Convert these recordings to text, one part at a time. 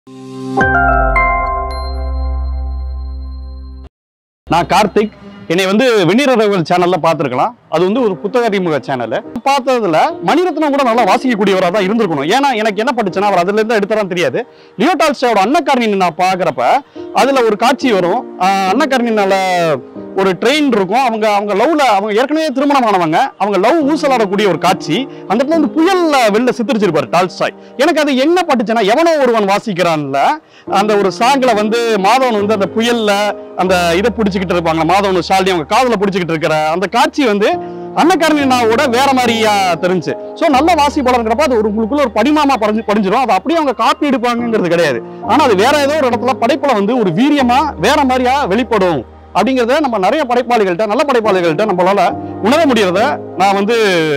நான் கார்த்திக் என்னை வந்து வெந்நீரர்கள் சேனல்ல பார்த்துருக்கலாம் அது வந்து ஒரு புத்தக அறிமுக சேனல் பார்த்ததுல மணிரத்னம் கூட நல்லா வாசிக்கக்கூடியவராக தான் இருந்திருக்கணும் ஏன்னா எனக்கு என்ன படிச்சுன்னா அவர் அதுல இருந்து எடுத்தாரான்னு தெரியாது லியோ டால்ஸ்டாயோட அன்னக்காரணின்னு நான் பார்க்குறப்ப அதுல ஒரு காட்சி வரும் ஆஹ் அன்னக்காரணினால ஒரு ட்ரெயின் இருக்கும் அவங்க அவங்க லவ்ல அவங்க ஏற்கனவே திருமணமானவங்க அவங்க லவ் ஊசலாடக்கூடிய ஒரு காட்சி அந்த இடத்துல வந்து புயல்ல வெளில சித்தரிச்சிருப்பாரு டால்ஸ்டாய் எனக்கு அது என்ன பட்டுச்சுன்னா எவனோ ஒருவன் வாசிக்கிறான்ல அந்த ஒரு சாங்ல வந்து மாதவன் வந்து அந்த புயல்ல அந்த இதை பிடிச்சிக்கிட்டு இருப்பாங்க மாதவன் ஷாலினி அவங்க காதுல பிடிச்சிக்கிட்டு இருக்கிற அந்த காட்சி வந்து அன்னகரணினாவோட வேற மாதிரியா தெரிஞ்சு ஸோ நல்ல வாசிப்பாளருங்கிறப்ப அது ஒரு உங்களுக்குள்ள ஒரு படிமாமா படைஞ்சு படிஞ்சிடும் அது அப்படியே அவங்க காப்பி எடுப்பாங்கங்கிறது கிடையாது ஆனா அது வேற ஏதோ ஒரு இடத்துல படைப்புல வந்து ஒரு வீரியமா வேற மாதிரியா வெளிப்படும் அப்படிங்கிறத நம்ம நிறைய படைப்பாளிகள்கிட்ட நல்ல படைப்பாளிகள்கிட்ட நம்மளால உணர முடியறத நான் வந்து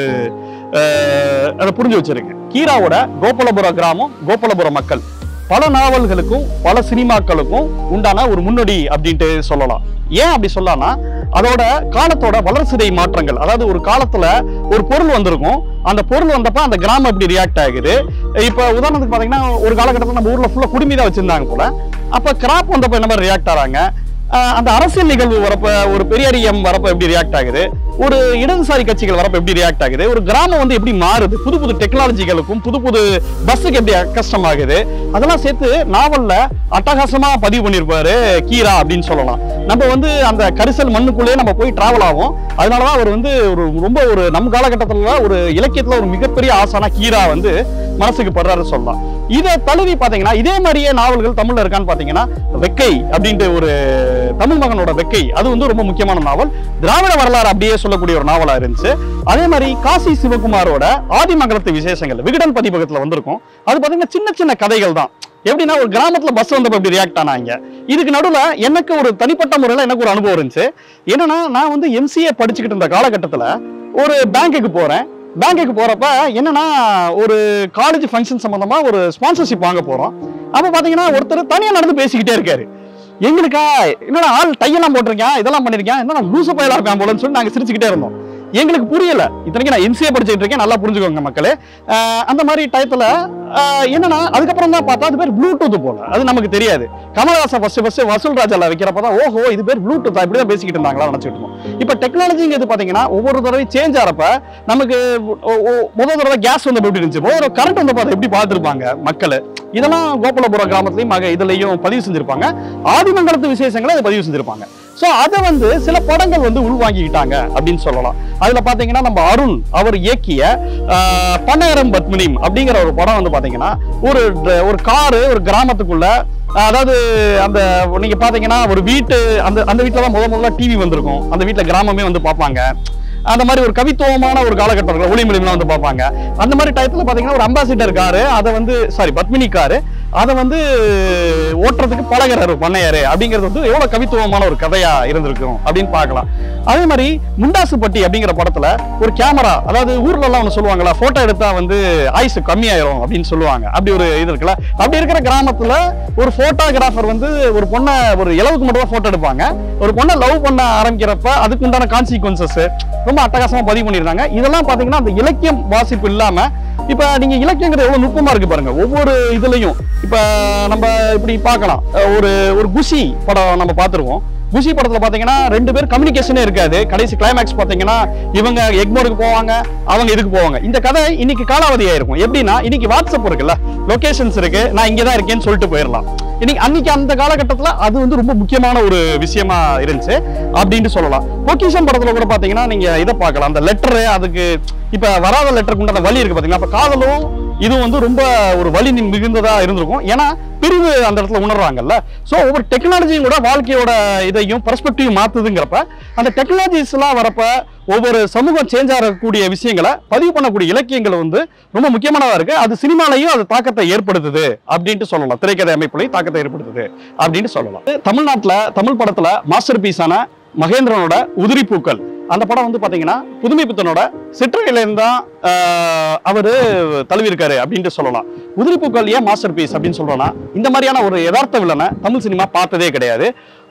அஹ், அதை புரிஞ்சு வச்சிருக்கேன் கீராவோட கோபாலபுர கிராமம் கோபாலபுர மக்கள் பல நாவல்களுக்கும் பல சினிமாக்களுக்கும் உண்டான ஒரு முன்னோடி அப்படின்ட்டு சொல்லலாம் ஏன் அப்படி சொல்லலாம்னா அதோட காலத்தோட வளர்சிதை மாற்றங்கள் அதாவது ஒரு காலத்துல ஒரு பொருள் வந்திருக்கும் அந்த பொருள் வந்தப்ப அந்த கிராமம் எப்படி ரியாக்ட் ஆகுது இப்ப உதாரணத்துக்கு பாத்தீங்கன்னா ஒரு காலகட்டத்தில் நம்ம ஊர்ல ஃபுல்லா குடுமி தான் வச்சிருந்தாங்க போல அப்ப கிராப் வந்தப்ப என்ன மாதிரி ரியாக்ட் ஆறாங்க ஆஹ் அந்த அரசியல் நிகழ்வு வரப்ப ஒரு பெரியாரியம் வரப்ப எப்படி ரியாக்ட் ஆகுது ஒரு இடதுசாரி கட்சிகள் வரப்ப எப்படி ரியாக்ட் ஆகுது ஒரு கிராமம் வந்து எப்படி மாறுது புது புது டெக்னாலஜிகளுக்கும் புது புது பஸ்ஸுக்கு எப்படி கஷ்டமாகுது அதெல்லாம் சேர்த்து நாவல்ல அட்டகாசமா பதிவு பண்ணியிருப்பாரு கீரா அப்படின்னு சொல்லலாம் நம்ம வந்து அந்த கரிசல் மண்ணுக்குள்ளேயே நம்ம போய் டிராவல் ஆகும் அதனாலதான் அவர் வந்து ஒரு ரொம்ப ஒரு நம் காலகட்டத்துல ஒரு இலக்கியத்துல ஒரு மிகப்பெரிய ஆசானா கீரா வந்து மனசுக்கு படுறாரு சொல்லலாம் இதை தழுவி பாத்தீங்கன்னா இதே மாதிரியே நாவல்கள் தமிழ்ல இருக்கான்னு பாத்தீங்கன்னா வெக்கை அப்படின்ட்டு ஒரு தமிழ் மகனோட வெக்கை அது வந்து ரொம்ப முக்கியமான நாவல் திராவிட வரலாறு அப்படியே சொல்லக்கூடிய ஒரு நாவலா இருந்துச்சு அதே மாதிரி காசி சிவகுமாரோட ஆதிமங்கலத்து விசேஷங்கள் விகடன் பதிப்பகத்துல வந்திருக்கும் அது பாத்தீங்கன்னா சின்ன சின்ன கதைகள் தான் எப்படின்னா ஒரு கிராமத்துல பஸ் வந்தப்ப எப்படி ரியாக்ட் ஆனாங்க இதுக்கு நடுவுல எனக்கு ஒரு தனிப்பட்ட முறையில எனக்கு ஒரு அனுபவம் இருந்துச்சு என்னன்னா நான் வந்து எம்சிஏ படிச்சுக்கிட்டு இருந்த காலகட்டத்துல ஒரு பேங்க்குக்கு போறேன் பேங்க்குக்கு போறப்ப என்னன்னா ஒரு காலேஜ் ஃபங்க்ஷன் சம்பந்தமா ஒரு ஸ்பான்சர்ஷிப் வாங்க போறோம் அப்ப பாத்தீங்கன்னா ஒருத்தர் தனியா நடந்து பேசிக்கிட்டே இருக்காரு எங்களுக்கா என்னடா ஆள் டையெல்லாம் போட்டிருக்கேன் இதெல்லாம் பண்ணிருக்கேன் என்னடா லூசு பயலா இருக்கான் போலன்னு சொல்லி நாங்க சிரிச்சுக்கிட்டே இருந்தோம் எங்களுக்கு புரியல இத்தனைக்கு நான் எம்சிஏ படிச்சுட்டு இருக்கேன் நல்லா புரிஞ்சுக்கோங்க மக்களே ஆஹ் அந்த மாதிரி டயத்துல ஆஹ் என்னன்னா அதுக்கப்புறம் தான் பார்த்தா அது பேர் ப்ளூடூத் போல அது நமக்கு தெரியாது கமலஹாசன் ஃபர்ஸ்ட் ஃபர்ஸ்ட் வசூல் ராஜால வைக்கிறப்ப தான் ஓஹோ இது பேர் ப்ளூடூத் இப்படி தான் பேசிக்கிட்டு இருந்தாங்களா நினைச்சிட்டு இருந்தோம் இப்போ டெக்னாலஜிங்கிறது பாத்தீங்கன்னா ஒவ்வொரு தடவை சேஞ்ச் ஆறப்ப நமக்கு ஒ- ஒ- முதல் தடவை கேஸ் வந்து எப்படி இருந்துச்சு முதல் தடவை கரண்ட் வந்து பார்த்தா எப்படி பார்த்துருப்பாங்க மக்கள் இதெல்லாம் கோபாலபுரம் கிராமத்துலயும் மக இதுலயும் பதிவு செஞ்சிருப்பாங்க ஆதிமங்கலத்து விசேஷங்களை அதை பதிவு செஞ்சிருப்பாங்க சோ அதை வந்து சில படங்கள் வந்து உள்வாங்கிக்கிட்டாங்க அப்படின்னு சொல்லலாம் அதுல பாத்தீங்கன்னா நம்ம அருண் அவர் இயக்கிய ஆஹ், பன்னேரம் பத்மினிம் அப்படிங்கிற ஒரு படம் வந்து பாத்தீங்கன்னா ஒரு ட- ஒரு காரு ஒரு கிராமத்துக்குள்ள ஆஹ், அதாவது அந்த நீங்க பாத்தீங்கன்னா ஒரு வீட்டு அந்த அந்த வீட்டுல தான் முத முதல்ல டிவி வந்திருக்கும் அந்த வீட்டுல கிராமமே வந்து பார்ப்பாங்க அந்த மாதிரி ஒரு கவித்துவமான ஒரு காலகட்டம் ஒளிமொழிலாம் வந்து பார்ப்பாங்க அந்த மாதிரி டயத்துல பாத்தீங்கன்னா ஒரு அம்பாசிடர் காரு அதை வந்து சாரி பத்மினி காரு அதை வந்து ஓட்டுறதுக்கு பழகிறாரு பண்ணையாரு அப்படிங்கிறது வந்து எவ்வளவு கவித்துவமான ஒரு கதையா இருந்திருக்கும் அப்படின்னு பார்க்கலாம் அதே மாதிரி முண்டாசுப்பட்டி அப்படிங்கிற படத்துல ஒரு கேமரா அதாவது ஊர்ல எல்லாம் ஒன்று சொல்லுவாங்களா போட்டோ எடுத்தா வந்து ஆயுசு கம்மியாயிரும் அப்படின்னு சொல்லுவாங்க அப்படி ஒரு இது இருக்குல்ல அப்படி இருக்கிற கிராமத்துல ஒரு போட்டோகிராஃபர் வந்து ஒரு பொண்ணை ஒரு இளவுக்கு மட்டும் தான் போட்டோ எடுப்பாங்க ஒரு பொண்ணை லவ் பண்ண ஆரம்பிக்கிறப்ப அதுக்கு உண்டான கான்சிக்வன்சஸ் ரொம்ப அட்டகாசமா பதிவு பண்ணியிருந்தாங்க இதெல்லாம் பாத்தீங்கன்னா அந்த இலக்கியம் வாசிப்பு இல்லாம இப்ப நீங்க இலக்கியங்கிறது எவ்வளவு நுட்பமா இருக்கு பாருங்க ஒவ்வொரு இதுலயும் இப்ப நம்ம இப்படி பார்க்கலாம் அஹ் ஒரு ஒரு குஷி படம் நம்ம பார்த்திருக்கோம் குஷி படத்துல பாத்தீங்கன்னா ரெண்டு பேர் கம்யூனிகேஷனே இருக்காது கடைசி கிளைமேக்ஸ் பாத்தீங்கன்னா இவங்க எக்மோருக்கு போவாங்க அவங்க இதுக்கு போவாங்க இந்த கதை இன்னைக்கு காலாவதியா இருக்கும் எப்படின்னா இன்னைக்கு வாட்ஸ்அப் இருக்குல்ல லொகேஷன்ஸ் இருக்கு நான் இங்க தான் இருக்கேன்னு சொல்லிட்டு போயிடலாம் இன்னைக்கு அன்னைக்கு அந்த காலகட்டத்துல அது வந்து ரொம்ப முக்கியமான ஒரு விஷயமா இருந்துச்சு அப்படின்னு சொல்லலாம் பொக்கிஷன் படத்துல கூட பாத்தீங்கன்னா நீங்க இதை பார்க்கலாம் அந்த லெட்டரு அதுக்கு இப்ப வராத லெட்டருக்கு உண்டான வழி இருக்கு பாத்தீங்கன்னா அப்ப காதலும் இது வந்து ரொம்ப ஒரு வலி மிகுந்ததா இருந்திருக்கும் ஏன்னா பிரிவு அந்த இடத்துல உணர்றாங்கல்ல சோ ஒவ்வொரு டெக்னாலஜியும் கூட வாழ்க்கையோட இதையும் பர்ஸ்பெக்டிவ் மாத்துதுங்கிறப்ப அந்த டெக்னாலஜிஸ் எல்லாம் வரப்ப ஒவ்வொரு சமூகம் சேஞ்ச் ஆகக்கூடிய விஷயங்களை பதிவு பண்ணக்கூடிய இலக்கியங்கள் வந்து ரொம்ப முக்கியமானதா இருக்கு அது சினிமாலையும் அது தாக்கத்தை ஏற்படுத்துது அப்படின்ட்டு சொல்லலாம் திரைக்கதை அமைப்புலையும் தாக்கத்தை ஏற்படுத்துது அப்படின்னு சொல்லலாம் தமிழ்நாட்டுல தமிழ் படத்துல மாஸ்டர் பீஸான மகேந்திரனோட உதிரி பூக்கள் அந்த படம் வந்து பாத்தீங்கன்னா புதுமை புத்தனோட சிற்றகையிலேருந்து தான் ஆஹ், அவரு தழுவிருக்காரு அப்படின்ட்டு சொல்லலாம் உதிரி பூக்கள் ஏன் மாஸ்டர் பீஸ் அப்படின்னு சொல்றோம்னா இந்த மாதிரியான ஒரு யதார்த்த வில்லனை தமிழ் சினிமா பார்த்ததே கிடையாது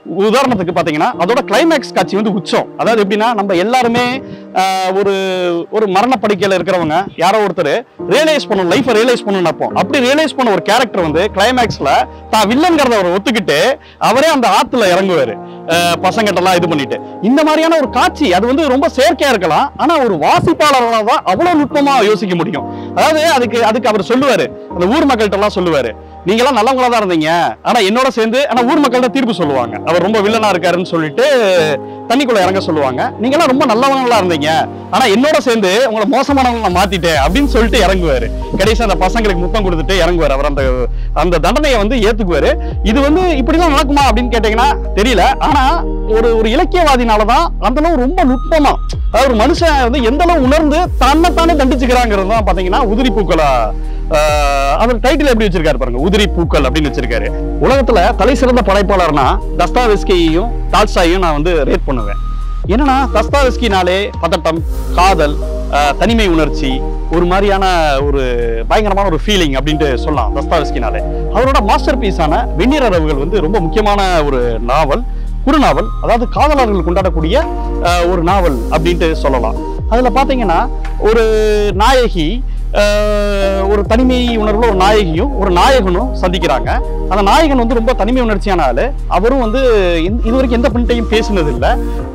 உதாரணத்துக்கு பாத்தீங்கன்னா அதோட கிளைமேக்ஸ் காட்சி வந்து உச்சம் அதாவது எப்படின்னா நம்ம எல்லாருமே ஆஹ், ஒரு ஒரு மரண படுக்கையில இருக்கிறவங்க யாரோ ஒருத்தர் ரியலைஸ் பண்ணணும் லைஃபை ரியலைஸ் பண்ணணும் நினைப்போம் அப்படி ரியலைஸ் பண்ண ஒரு கேரக்டர் வந்து கிளைமேக்ஸ்ல தான் வில்லங்கிறத அவர் ஒத்துக்கிட்டு அவரே அந்த ஆத்துல இறங்குவாரு அஹ் பசங்கிட்டலாம் இது பண்ணிட்டு இந்த மாதிரியான ஒரு காட்சி அது வந்து ரொம்ப செயற்கையா இருக்கலாம் ஆனா ஒரு வாசிப்பாளரால தான் அவ்வளவு நுட்பமா யோசிக்க முடியும் அதாவது அதுக்கு அதுக்கு அவர் சொல்லுவாரு அந்த ஊர் மக்கள்கிட்ட எல்லாம் சொல்லுவாரு நீங்க எல்லாம் நல்லவங்களா தான் இருந்தீங்க ஆனா என்னோட சேர்ந்து ஆனா ஊர் மக்கள் தான் தீர்ப்பு சொல்லுவாங்க அவர் ரொம்ப வில்லனா இருக்காருன்னு சொல்லிட்டு தண்ணிக்குள்ள இறங்க சொல்லுவாங்க நீங்க எல்லாம் ரொம்ப நல்லவங்களா இருந்தீங்க ஆனா என்னோட சேர்ந்து உங்களை மோசமானவங்க நான் மாத்திட்டேன் அப்படின்னு சொல்லிட்டு இறங்குவாரு கடைசி அந்த பசங்களுக்கு முத்தம் கொடுத்துட்டு இறங்குவாரு அவர் அந்த அந்த தண்டனையை வந்து ஏத்துக்குவாரு இது வந்து இப்படிதான் நடக்குமா அப்படின்னு கேட்டீங்கன்னா தெரியல ஆனா ஒரு ஒரு இலக்கியவாதினாலதான் அந்த அளவு ரொம்ப நுட்பமா அதாவது ஒரு மனுஷன் வந்து எந்த அளவு உணர்ந்து தன்னைத்தானே தண்டிச்சுக்கிறாங்கிறது தான் பாத்தீங்கன்னா உதிரி பூக்களா ஆஹ் அவர் டைட்டில் எப்படி வச்சிருக்காரு பாருங்க உதிரி பூக்கள் அப்படின்னு வச்சிருக்காரு உலகத்துல தலை சிறந்த படைப்பாளர்னா தஸ்தாவெஸ்கியையும் டால்ஸ்டாயையும் நான் வந்து ரேட் பண்ணுவேன் என்னன்னா தஸ்தாவெஸ்கினாலே பதட்டம் காதல் ஆஹ் தனிமை உணர்ச்சி ஒரு மாதிரியான ஒரு பயங்கரமான ஒரு ஃபீலிங் அப்படின்ட்டு சொல்லலாம் தஸ்தாவெஸ்கினாலே அவரோட மாஸ்டர் பீஸான வெந்நீர் அரவுகள் வந்து ரொம்ப முக்கியமான ஒரு நாவல் குறுநாவல் அதாவது காதலர்கள் கொண்டாடக்கூடிய ஆஹ், ஒரு நாவல் அப்படின்ட்டு சொல்லலாம் அதுல பாத்தீங்கன்னா ஒரு நாயகி ஆஹ், ஒரு தனிமை உணர்வுல ஒரு நாயகியும் ஒரு நாயகனும் சந்திக்கிறாங்க அந்த நாயகன் வந்து ரொம்ப தனிமை உணர்ச்சியான ஆளு அவரும் வந்து இந்த- இதுவரைக்கும் எந்த பெண்கிட்டையும் பேசினது இல்லை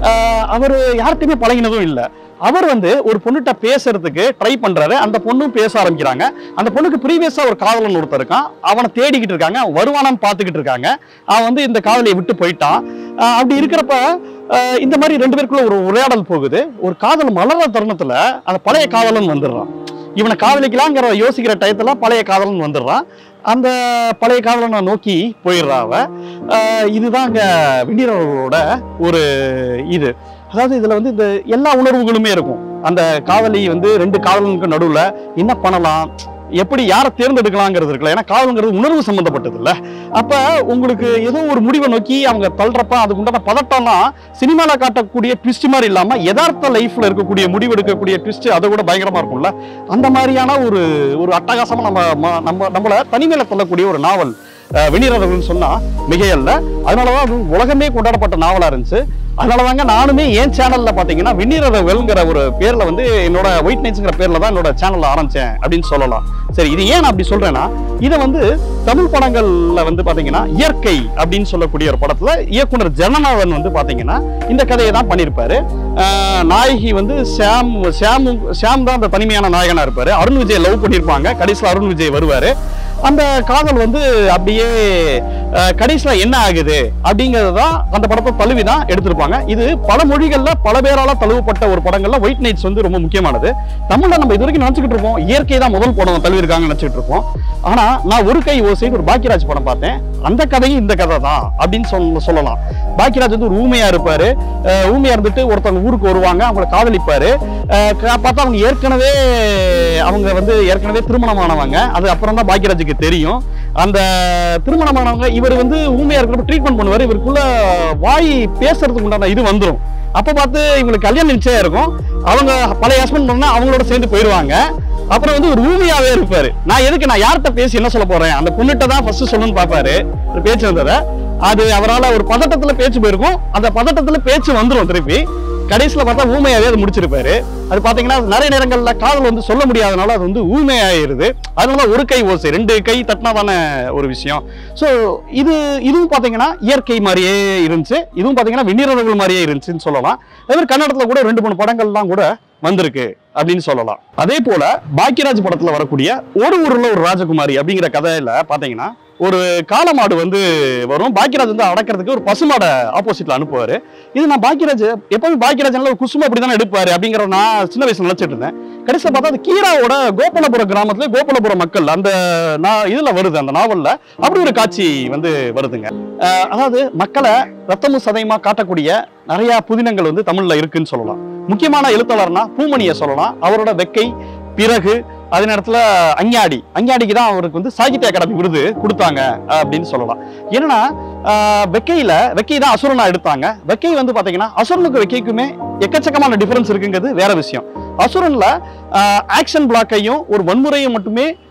அவர் யார்கிட்டயுமே பழகினதும் இல்லை அவர் வந்து ஒரு பொண்ணுகிட்ட பேசுறதுக்கு ட்ரை பண்றாரு அந்த பொண்ணும் பேச ஆரம்பிக்கிறாங்க அந்த பொண்ணுக்கு ப்ரீவியஸா ஒரு காதலன் ஒருத்தர் இருக்கான் அவனை தேடிக்கிட்டு இருக்காங்க அவன் வருவானான்னு பார்த்துக்கிட்டு இருக்காங்க அவன் வந்து இந்த காதலியை விட்டு போயிட்டான் ஆஹ் அப்படி இருக்கிறப்ப ஆஹ் இந்த மாதிரி ரெண்டு பேருக்குள்ள ஒரு உரையாடல் போகுது ஒரு காதல் மலர்ற தருணத்துல அந்த பழைய காதலன் வந்துடுறான் இவனை காதலிக்கலாங்கிற யோசிக்கிற டயத்துல பழைய காதலன் வந்துடுறான் அந்த பழைய காதலனை நோக்கி போயிடுறா அவ ஆஹ் இதுதான் அங்க விண்டீரர்களோட ஒரு இது அதாவது இதுல வந்து இந்த எல்லா உணர்வுகளுமே இருக்கும் அந்த காதலி வந்து ரெண்டு காதலனுக்கு நடுவுல என்ன பண்ணலாம் எப்படி யாரை தேர்ந்தெடுக்கலாங்கிறது இருக்குல்ல ஏன்னா காதல்ங்கிறது உணர்வு சம்பந்தப்பட்டது இல்ல அப்ப உங்களுக்கு ஏதோ ஒரு முடிவை நோக்கி அவங்க தள்ளுறப்ப அதுக்கு உண்டான பதட்டம்லாம் சினிமால காட்டக்கூடிய ட்விஸ்ட் மாதிரி இல்லாம யதார்த்த லைஃப்ல இருக்கக்கூடிய முடிவு எடுக்கக்கூடிய ட்விஸ்ட் அதை விட பயங்கரமா இருக்கும்ல அந்த மாதிரியான ஒரு ஒரு அட்டகாசமா நம்ம ம- நம்ம நம்மள தனிமையில தள்ளக்கூடிய ஒரு நாவல் அஹ், வெந்நீரர்கள்னு சொன்னா மிகையல்ல அதனாலதான் அது உலகமே கொண்டாடப்பட்ட நாவலா இருந்துச்சு அதனாலதாங்க நானுமே என் சேனல்ல பாத்தீங்கன்னா வெந்நீரர்கள்ங்கிற ஒரு பேர்ல வந்து என்னோட ஒயிட் நைட்ஸ்ங்கிற பேர்ல தான் என்னோட சேனல்ல ஆரம்பிச்சேன் அப்படின்னு சொல்லலாம் சரி இது ஏன் நான் அப்படி சொல்றேன்னா இதை வந்து தமிழ் படங்கள்ல வந்து பாத்தீங்கன்னா இயற்கை அப்படின்னு சொல்லக்கூடிய ஒரு படத்துல இயக்குனர் ஜனநாதன் வந்து பாத்தீங்கன்னா இந்த கதையை தான் பண்ணியிருப்பாரு ஆஹ் நாயகி வந்து ஷாம் ஷாம் ஷாம் தான் அந்த தனிமையான நாயகனா இருப்பாரு அருண் விஜய் லவ் பண்ணியிருப்பாங்க கடைசியில் அருண் விஜய் வருவாரு அந்த காதல் வந்து அப்படியே அஹ், கடைசியில என்ன ஆகுது அப்படிங்கிறது தான் அந்த படத்தை தழுவி தான் எடுத்திருப்பாங்க இது பல மொழிகள்ல பல பேரால தழுவப்பட்ட ஒரு படங்கள்ல ஒயிட் நைட்ஸ் வந்து ரொம்ப முக்கியமானது தமிழ்ல நம்ம இது வரைக்கும் நினைச்சுக்கிட்டு இருப்போம் இயற்கை தான் முதல் படம் தழுவி இருக்காங்க நினைச்சிட்டு இருப்போம் ஆனா நான் ஒரு கை ஓசைன்னு ஒரு பாக்கியராஜ் படம் பார்த்தேன் அந்த கதையும் இந்த கதை தான் அப்படின்னு சொல்ல சொல்லலாம் பாக்கியராஜ் வந்து ஒரு ஊமையா இருப்பாரு அஹ், ஊமையா இருந்துட்டு ஒருத்தவங்க ஊருக்கு வருவாங்க அவங்கள காதலிப்பாரு அஹ், க- பார்த்தா அவங்க ஏற்கனவே அவங்க வந்து ஏற்கனவே திருமணமானவங்க அது அப்புறம் தான் பாக்கியராஜுக்கு தெரியும் அந்த திருமணமானவங்க இவர் வந்து ஊமையா இருக்கிறப்ப ட்ரீட்மெண்ட் பண்ணுவார் இவருக்குள்ள வாய் பேசுறதுக்கு உண்டான இது வந்துரும் அப்ப பார்த்து இவங்களுக்கு கல்யாணம் நிச்சயம் இருக்கும் அவங்க பழைய ஹஸ்பண்ட் பண்ணா அவங்களோட சேர்ந்து போயிடுவாங்க அப்புறம் வந்து ஒரு ஊமையாவே இருப்பாரு நான் எதுக்கு நான் யார்கிட்ட பேசி என்ன சொல்ல போறேன் அந்த பொண்ணுகிட்ட தான் ஃபர்ஸ்ட் சொல்லணும்னு பார்ப்பாரு ஒரு பேச்சு வந்ததை அது அவரால் ஒரு பதட்டத்துல பேச்சு போயிருக்கும் அந்த பதட்டத்துல பேச்சு வந்துரும் திருப்பி கடைசியில பார்த்தா ஊமையாவே அது முடிச்சிருப்பாரு அது பாத்தீங்கன்னா நிறைய நேரங்கள்ல காதல் வந்து சொல்ல முடியாதனால அது வந்து ஊமையாயிருது அதனால ஒரு கை ஓசை ரெண்டு கை தட்டினா தானே ஒரு விஷயம் ஸோ இது இதுவும் பாத்தீங்கன்னா இயற்கை மாதிரியே இருந்துச்சு இதுவும் பாத்தீங்கன்னா வெந்நீரர்கள் மாதிரியே இருந்துச்சுன்னு சொல்லலாம் அதே மாதிரி கன்னடத்துல கூட ரெண்டு மூணு படங்கள்லாம் கூட வந்திருக்கு அப்படின்னு சொல்லலாம் அதே போல பாக்கியராஜ் படத்துல வரக்கூடிய ஒரு ஊர்ல ஒரு ராஜகுமாரி அப்படிங்கிற கதையில பாத்தீங்கன்னா ஒரு காளமாடு வந்து வரும் பாக்கியராஜ் வந்து அடக்கிறதுக்கு ஒரு பசுமாடை ஆப்போசிட்ல அனுப்புவாரு இது நான் பாக்கியராஜ் எப்பவுமே பாக்கியராஜ் ஒரு குசும அப்படி தானே எடுப்பாரு அப்படிங்கிற நான் சின்ன வயசுல நினைச்சிட்டு இருந்தேன் கடைசியில் பார்த்தா அது கீராவோட கோபாலபுரம் கிராமத்துல கோபாலபுரம் மக்கள் அந்த நான் இதுல வருது அந்த நாவல்ல அப்படி ஒரு காட்சி வந்து வருதுங்க அஹ் அதாவது மக்களை ரத்தமும் சதையுமா காட்டக்கூடிய நிறைய புதினங்கள் வந்து தமிழ்ல இருக்குன்னு சொல்லலாம் முக்கியமான எழுத்தாளர்னா பூமணியை சொல்லலாம் அவரோட வெக்கை பிறகு அதே நேரத்துல அஞ்ஞாடி அஞ்ஞாடிக்கு தான் அவருக்கு வந்து சாகித்ய அகாடமி விருது கொடுத்தாங்க அஹ் அப்படின்னு சொல்லலாம் என்னன்னா ஆஹ் வெக்கையில வெக்கை தான் அசுரனா எடுத்தாங்க வெக்கை வந்து பாத்தீங்கன்னா அசுரனுக்கு வெக்கைக்குமே எக்கச்சக்கமான டிஃபரன்ஸ் இருக்குங்கிறது வேற விஷயம் அசுரன்ல ஆக்ஷன் பிளாக்கையும் ஒரு வன்முறையும் மட்டுமே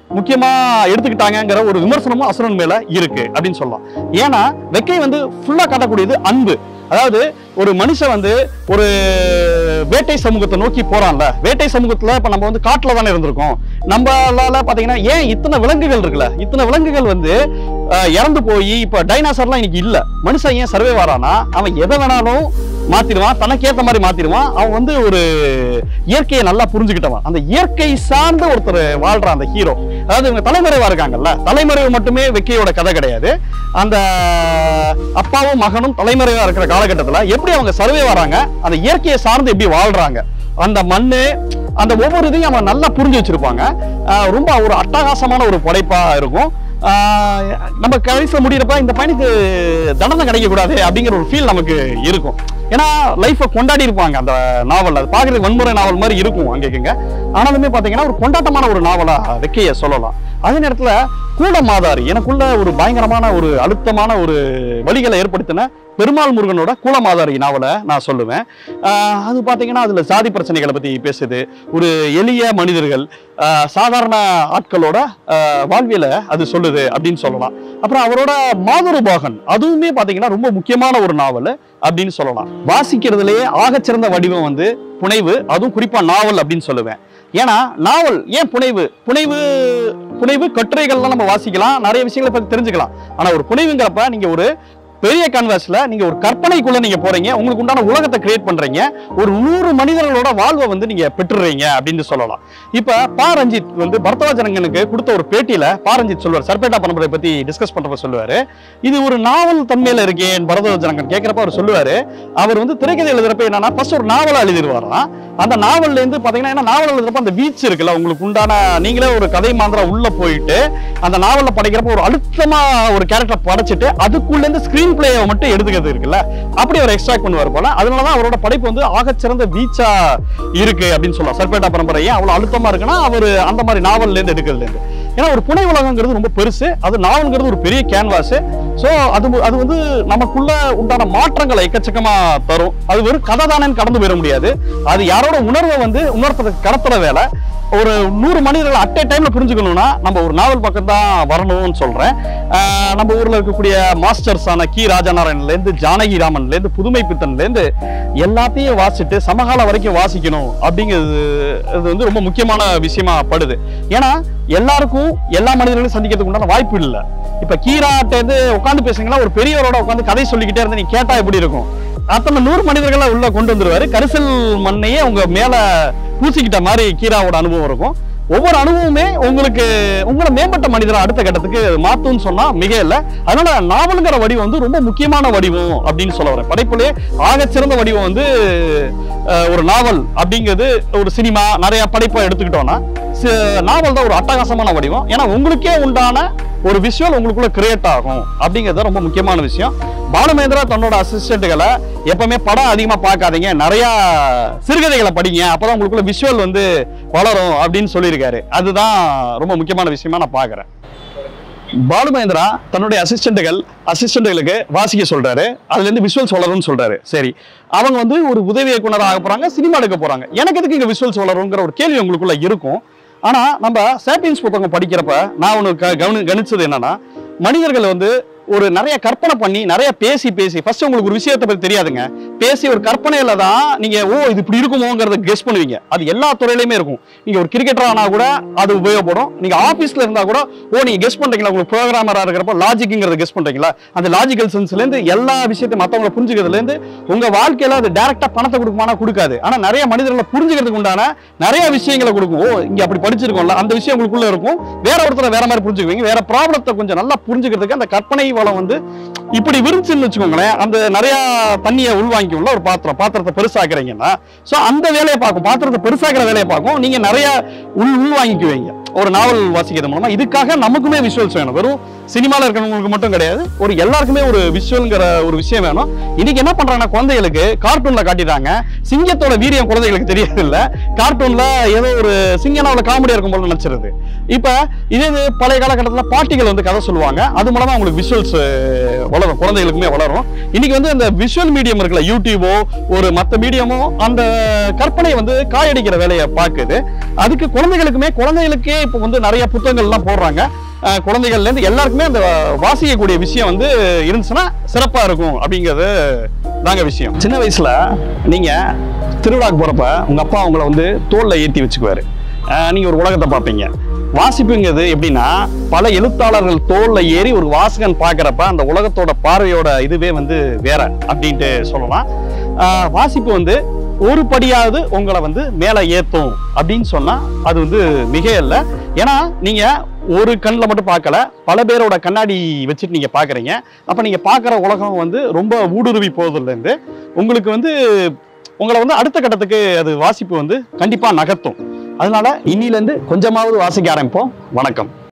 முக்கியமா எடுத்துக்கிட்டாங்கங்கிற ஒரு விமர்சனமும் அசுரன் மேல இருக்கு அப்படின்னு சொல்லலாம் ஏன்னா வெக்கை வந்து ஃபுல்லா காட்டக்கூடியது அன்பு அதாவது ஒரு மனுஷன் வந்து ஒரு வேட்டை சமூகத்தை நோக்கி போறான்ல வேட்டை சமூகத்துல இப்ப நம்ம வந்து காட்டுல தானே இருந்திருக்கோம் நம்மளால பாத்தீங்கன்னா ஏன் இத்தனை விலங்குகள் இருக்குல்ல இத்தனை விலங்குகள் வந்து அஹ், இறந்து போய் இப்ப டைனாசர்லாம் இன்னைக்கு இல்ல மனுஷன் ஏன் சர்வே வரானா அவன் எதை வேணாலும் மாத்திடுவான் தனக்கேத்த மாதிரி மாத்திடுவான் அவன் வந்து ஒரு இயற்கையை நல்லா புரிஞ்சுக்கிட்டவன் அந்த இயற்கை சார்ந்த ஒருத்தர் வாழ்ற அந்த ஹீரோ அதாவது இவங்க தலைமறைவா இருக்காங்கல்ல தலைமறைவு மட்டுமே வெக்கையோட கதை கிடையாது அந்த அப்பாவும் மகனும் தலைமறைவா இருக்கிற காலகட்டத்துல எப்படி அவங்க சர்வே வராங்க அந்த இயற்கையை சார்ந்து எப்படி வாழ்றாங்க அந்த மண்ணு அந்த ஒவ்வொரு இதையும் அவன் நல்லா புரிஞ்சு வச்சிருப்பாங்க ஆஹ் ரொம்ப ஒரு அட்டகாசமான ஒரு படைப்பா இருக்கும் ஆஹ் நம்ம கடைசியில் முடியிறப்ப இந்த பையனுக்கு தண்டனை கிடைக்க கூடாது அப்படிங்கிற ஒரு ஃபீல் நமக்கு இருக்கும் ஏன்னா லைஃப்பை கொண்டாடி இருப்பாங்க அந்த நாவல் அது பார்க்கறதுக்கு வன்முறை நாவல் மாதிரி இருக்கும் அங்கேங்க ஆனாலுமே பார்த்தீங்கன்னா ஒரு கொண்டாட்டமான ஒரு நாவலா வெக்கைய சொல்லலாம் அதே நேரத்துல கூட மாதாரி எனக்குள்ள ஒரு பயங்கரமான ஒரு அழுத்தமான ஒரு வழிகளை ஏற்படுத்தின பெருமாள் முருகனோட கூலமாதாரி நாவலை நான் சொல்லுவேன் ஆஹ் அது பார்த்தீங்கன்னா அதுல சாதி பிரச்சனைகளை பத்தி பேசுது ஒரு எளிய மனிதர்கள் ஆஹ் சாதாரண ஆட்களோட ஆஹ் வாழ்வியலை அது சொல்லுது அப்படின்னு சொல்லலாம் அப்புறம் அவரோட மாதுருபாகன் அதுவுமே பார்த்தீங்கன்னா ரொம்ப முக்கியமான ஒரு நாவல் அப்படின்னு சொல்லலாம் வாசிக்கிறதுலயே ஆகச்சிறந்த வடிவம் வந்து புனைவு அதுவும் குறிப்பா நாவல் அப்படின்னு சொல்லுவேன் ஏன்னா நாவல் ஏன் புனைவு புனைவு புனைவு கட்டுரைகள்லாம் நம்ம வாசிக்கலாம் நிறைய விஷயங்களை பத்தி தெரிஞ்சுக்கலாம் ஆனா ஒரு புனைவுங்கிறப்ப நீங்க ஒரு பெரிய கன்வர்ஸ்ல நீங்க ஒரு கற்பனைக்குள்ள நீங்க போறீங்க உங்களுக்கு உண்டான உலகத்தை கிரியேட் பண்றீங்க ஒரு நூறு மனிதர்களோட வாழ்வை வந்து நீங்க பெற்றுறீங்க அப்படின்னு சொல்லலாம் இப்ப பா ரஞ்சித் வந்து பரதவாஜனங்கனுக்கு கொடுத்த ஒரு பேட்டியில பா ரஞ்சித் சொல்லுவார் சர்பேட்டா பரம்பரை பத்தி டிஸ்கஸ் பண்றப்ப சொல்லுவாரு இது ஒரு நாவல் தன்மையில இருக்கேன் பரதவாஜனங்கன் கேட்கிறப்ப அவர் சொல்லுவாரு அவர் வந்து திரைக்கதை எழுதுறப்ப என்னன்னா ஃபர்ஸ்ட் ஒரு நாவலா எழுதிடுவாராம் அந்த நாவல்ல இருந்து பாத்தீங்கன்னா ஏன்னா நாவல் எழுதுறப்ப அந்த வீச்சு இருக்குல்ல உங்களுக்கு உண்டான நீங்களே ஒரு கதை மாந்திரா உள்ள போயிட்டு அந்த நாவல்ல படைக்கிறப்ப ஒரு அழுத்தமா ஒரு கேரக்டர் படைச்சிட்டு அதுக்குள்ள இருந்து ஸ்கிரீன் பிளேயை மட்டும் எடுத்துக்கிறது இருக்குல்ல அப்படி அவர் எக்ஸ்ட்ராக்ட் பண்ணுவார் போல அதனாலதான் அவரோட படைப்பு வந்து ஆகச்சிறந்த வீச்சா இருக்கு அப்படின்னு சொல்லலாம் சர்பேட்டா பரம்பரை ஏன் அவ்வளவு அழுத்தமா இருக்குன்னா அவர் அந்த மாதிரி நாவல்ல இருந்து எடுக்கிறதுல இருந்து ஏன்னா ஒரு புனை உலகங்கிறது ரொம்ப பெருசு அது நாவல்ங்கிறது ஒரு பெரிய கேன்வாஸ் ஸோ அது அது வந்து நமக்குள்ள உண்டான மாற்றங்களை எக்கச்சக்கமா தரும் அது வெறும் கதை தானேன்னு கடந்து போயிட முடியாது அது யாரோட உணர்வை வந்து உணர்த்துறதுக்கு கடத்துற வேலை ஒரு நூறு மனிதர்கள் அட் டைம்ல புரிஞ்சுக்கணும்னா நம்ம ஒரு நாவல் பக்கம் தான் வரணும்னு சொல்றேன் ஆஹ் நம்ம ஊர்ல இருக்கக்கூடிய மாஸ்டர்ஸான கி ராஜநாராயணன்ல இருந்து ஜானகி ராமன்ல இருந்து புதுமை பித்தன்ல இருந்து எல்லாத்தையும் வாசிட்டு சமகாலம் வரைக்கும் வாசிக்கணும் அப்படிங்கிறது இது வந்து ரொம்ப முக்கியமான விஷயமா படுது ஏன்னா எல்லாருக்கும் எல்லா மனிதர்களையும் சந்திக்கிறதுக்கு உண்டான வாய்ப்பு இல்லை இப்ப கீராட்ட இருந்து உட்காந்து பேசுங்கன்னா ஒரு பெரியவரோட உட்காந்து கதை சொல்லிக்கிட்டே இருந்து நீ கேட்டா எப்படி இருக்கும் அத்தனை நூறு மனிதர்களை உள்ள கொண்டு வந்துருவாரு கரிசல் மண்ணையே உங்க மேல பூசிக்கிட்ட மாதிரி கீராவோட அனுபவம் இருக்கும் ஒவ்வொரு அனுபவமே உங்களுக்கு உங்களை மேம்பட்ட மனிதரை அடுத்த கட்டத்துக்கு மாத்தும்னு சொன்னா மிக இல்லை அதனால நாவலுங்கிற வடிவம் வந்து ரொம்ப முக்கியமான வடிவம் அப்படின்னு சொல்ல வரேன் படைப்புலே ஆகச்சிறந்த வடிவம் வந்து அஹ், ஒரு நாவல் அப்படிங்கிறது ஒரு சினிமா நிறைய படைப்பை எடுத்துக்கிட்டோம்னா சி- நாவல் தான் ஒரு அட்டகாசமான வடிவம் ஏன்னா உங்களுக்கே உண்டான ஒரு விஷுவல் உங்களுக்குள்ள கிரியேட் ஆகும் அப்படிங்கிறது தான் ரொம்ப முக்கியமான விஷயம் பாலுமேந்திரா தன்னோட அசிஸ்டன்ட்டுகளை எப்பவுமே படம் அதிகமா பார்க்காதீங்க நிறைய சிறுகதைகளை படிங்க அப்பதான் உங்களுக்குள்ள விஷுவல் வந்து வளரும் அப்படின்னு சொல்லியிருக்காரு அதுதான் ரொம்ப முக்கியமான விஷயமா நான் பார்க்கறேன் பாலுமேந்திரா தன்னுடைய அசிஸ்டன்ட்டுகள் அசிஸ்டன்ட்டுகளுக்கு வாசிக்க சொல்றாரு அதுல இருந்து விஷுவல்ஸ் வளரும்னு சொல்றாரு சரி அவங்க வந்து ஒரு உதவி இயக்குனர் ஆக போறாங்க சினிமா எடுக்க போறாங்க எனக்கு எதுக்கு இங்க விஷுவல்ஸ் வளருங்கிற ஒரு கேள்வி உங்களுக்குள்ள இருக்கும் ஆனா நம்ம சாப்பியன்ஸ் புத்தகம் படிக்கிறப்ப நான் ஒன்று கவனி கணிச்சது என்னன்னா மனிதர்கள் வந்து ஒரு நிறைய கற்பனை பண்ணி நிறைய பேசி பேசி ஃபர்ஸ்ட் உங்களுக்கு ஒரு விஷயத்தை பத்தி தெரியாதுங்க பேசி ஒரு கற்பனையில தான் நீங்க ஓ இது இப்படி இருக்குமோங்கிறத கெஸ் பண்ணுவீங்க அது எல்லா துறையிலுமே இருக்கும் நீங்க ஒரு கிரிக்கெட்டர் ஆனா கூட அது உபயோகப்படும் நீங்க ஆபீஸ்ல இருந்தா கூட ஓ நீங்க கெஸ் பண்றீங்களா உங்களுக்கு ப்ரோக்ராமரா இருக்கிறப்ப லாஜிக்ங்கிறத கெஸ் பண்றீங்களா அந்த லாஜிக்கல் சென்ஸ்ல இருந்து எல்லா விஷயத்தையும் மத்தவங்களை புரிஞ்சுக்கிறதுல இருந்து உங்க வாழ்க்கையில அது டைரக்டா பணத்தை கொடுக்குமானா கொடுக்காது ஆனா நிறைய மனிதர்களை புரிஞ்சுக்கிறதுக்கு உண்டான நிறைய விஷயங்களை கொடுக்கும் ஓ இங்க அப்படி படிச்சிருக்கோம்ல அந்த விஷயம் உங்களுக்குள்ள இருக்கும் வேற ஒருத்தரை வேற மாதிரி புரிஞ்சுக்குவீங்க வேற ப்ராப்ளத்தை கொஞ்சம் நல்லா புரிஞ்சுக்கிறதுக்கு அந்த கற்பனை வளம் வந்து இப்படி விரிச்சுன்னு வச்சுக்கோங்களேன் அந்த நிறைய தண்ணியை உள்வாங்கிக்கும்ல ஒரு பாத்திரம் பாத்திரத்தை பெருசாக்குறீங்கன்னா சோ அந்த வேலையை பார்க்கும் பாத்திரத்தை பெருசாக்குற வேலையை பார்க்கும் நீங்க நிறைய உள் உள்வாங்கிக்குவீங்க ஒரு நாவல் வாசிக்கிறது மூலமா இதுக்காக நமக்குமே விஷுவல்ஸ் வேணும் வெறும் சினிமாவில் இருக்கிறவங்களுக்கு மட்டும் கிடையாது ஒரு எல்லாருக்குமே ஒரு விஷுவல்ங்கிற ஒரு விஷயம் வேணும் இன்னைக்கு என்ன பண்றாங்கன்னா குழந்தைகளுக்கு கார்ட்டூன்ல காட்டிட்டாங்க சிங்கத்தோட வீரியம் குழந்தைகளுக்கு தெரியறது இல்ல கார்ட்டூன்ல ஏதோ ஒரு சிங்கனாவில் காமெடியா இருக்கும் போல நினைச்சிருது இப்ப இதே இது பழைய காலகட்டத்தில் பாட்டிகள் வந்து கதை சொல்லுவாங்க அது மூலமா அவங்களுக்கு விஷுவல்ஸ் வளரும் குழந்தைகளுக்குமே வளரும் இன்னைக்கு வந்து இந்த விஷுவல் மீடியம் இருக்குல்ல யூடியூபோ ஒரு மற்ற மீடியமோ அந்த கற்பனை வந்து காயடிக்கிற வேலையை பார்க்குது அதுக்கு குழந்தைகளுக்குமே குழந்தைகளுக்கே இப்போ வந்து நிறைய புத்தகங்கள்லாம் போடுறாங்க அஹ் குழந்தைகள்ல இருந்து எல்லாருக்குமே அந்த வாசிக்கக்கூடிய விஷயம் வந்து இருந்துச்சுன்னா சிறப்பா இருக்கும் அப்படிங்கிறது தாங்க விஷயம் சின்ன வயசுல நீங்க திருவிழாக்கு போறப்ப உங்க அப்பா உங்களை வந்து தோல்ல ஏத்தி வச்சுக்குவாரு அஹ் நீங்க ஒரு உலகத்தை பார்ப்பீங்க வாசிப்புங்கிறது எப்படின்னா பல எழுத்தாளர்கள் தோல்ல ஏறி ஒரு வாசகன் பார்க்கறப்ப அந்த உலகத்தோட பார்வையோட இதுவே வந்து வேற அப்படின்ட்டு சொல்லலாம் அஹ் வாசிப்பு வந்து ஒரு படியாவது உங்களை வந்து மேலே ஏத்தும் அப்படின்னு சொன்னா அது வந்து மிக இல்லை ஏன்னா நீங்க ஒரு கண்ணில் மட்டும் பார்க்கல பல பேரோட கண்ணாடி வச்சுட்டு நீங்க பாக்குறீங்க அப்ப நீங்க பார்க்குற உலகம் வந்து ரொம்ப ஊடுருவி போவதில்லேருந்து உங்களுக்கு வந்து உங்களை வந்து அடுத்த கட்டத்துக்கு அது வாசிப்பு வந்து கண்டிப்பா நகர்த்தும் அதனால இன்னிலேருந்து கொஞ்சமாவது வாசிக்க ஆரம்பிப்போம் வணக்கம்